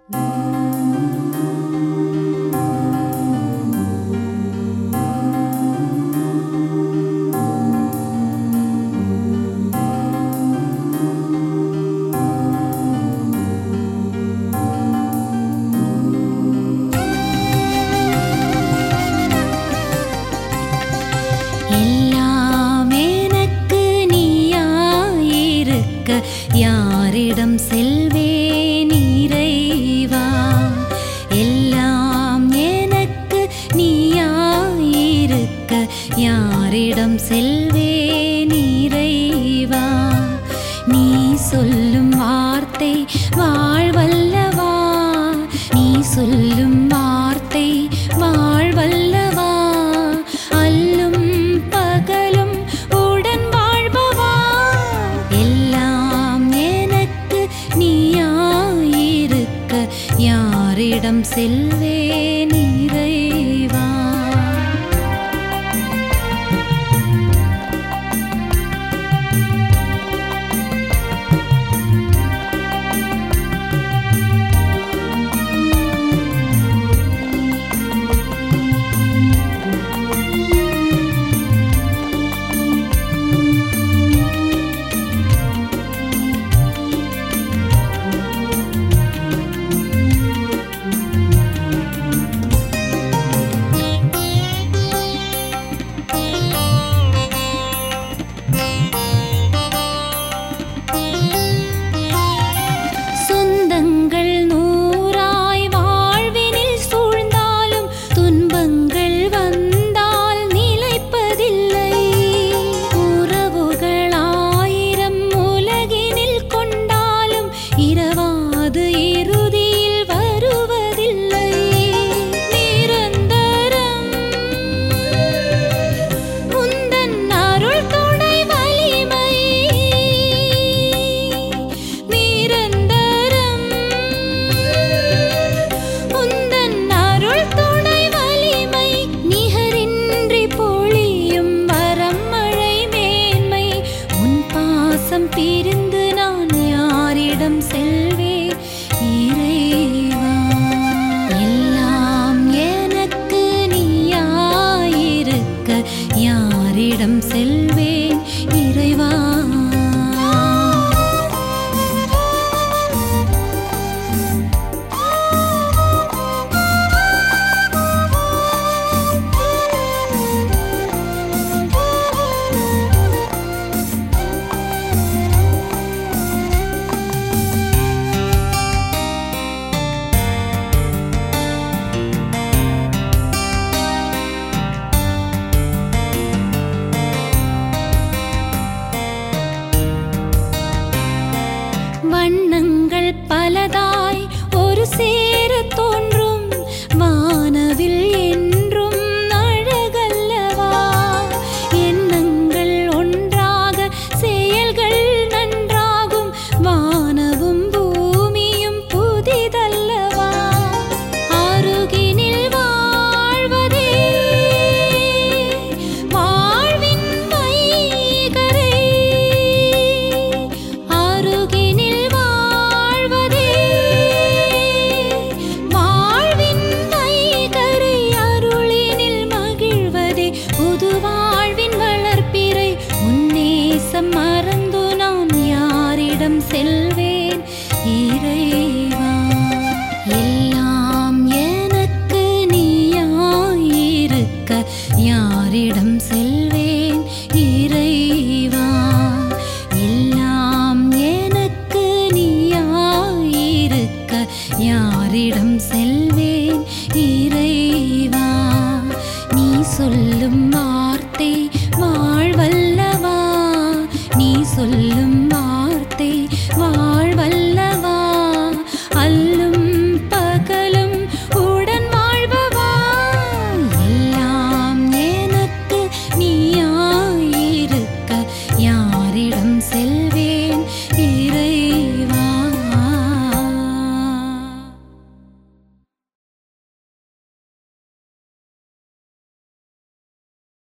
எல்லாம் எனக்கு நீயாயிருக்க யாரிடம் செல்வேன் இறைவா எல்லாம் எனக்கு நீயாயிருக்க யாரிடம் செல்வேன் இறைவா நீ சொல்லும் வார்த்தை வாழ்வல்லவா நீ சொல்லும் வார்த்தை வாழ்வல்லவா அல்லும் பகலும் உடன் வாழ்பவா எல்லாம் எனக்கு நீயாயிருக்க யாரிடம் செல்வேன் இறைவா சொந்தங்கள் நூறாய் வாழ்வினில் சூழ்ந்தாலும் துன்பங்கள் வந்தால் நிலைப்பதில்லை உறவுகள் ஆயிரம் உலகினில் கொண்டாலும் இரவாது இறுதியில் வருவதில்லை நிரந்தரம் உந்தன் அருள் துணை வலிமை நிரந்தரம் உந்தன் அருள் துணை வலிமை நிகரின்றி பொழியும் வரம் மழை மேன்மை உன் பாசம் பிரிந்து நான் யாரிடம் செல்வேன் இறைவா எல்லாம் எனக்கு நீயாயிருக்க யாரிடம் செல்வேன் இறைவா வண்ணங்கள் பலதாய் ஒரு சேர தோன்றும் வானவில் என்றும் அழகல்லவா எண்ணங்கள் ஒன்றாக செயல்கள் நன்றாகும் வானவும் பூமியும் புதிதல்லவா அருகினில் வாழ்வதே வாழ்வின் வைகரை அருகினில் வாழ்வதே வாழ்வின் வைகரை அருளினில் மகிழ்வதே புது வாழ்வின் வளர்ப்பிறை உன்னேசம் மறந்து நான் யாரிடம் செல்வேன் இறைவா எல்லாம் எனக்கு நீயாயிருக்க யாரிடம் செல்வேன் இறைவா எல்லாம் எனக்கு நீயாயிருக்க யாரிடம் செல்வேன் இறைவா நீ சொல்லும் வார்த்தை வாழ்வல்லவா நீ சொல்லும்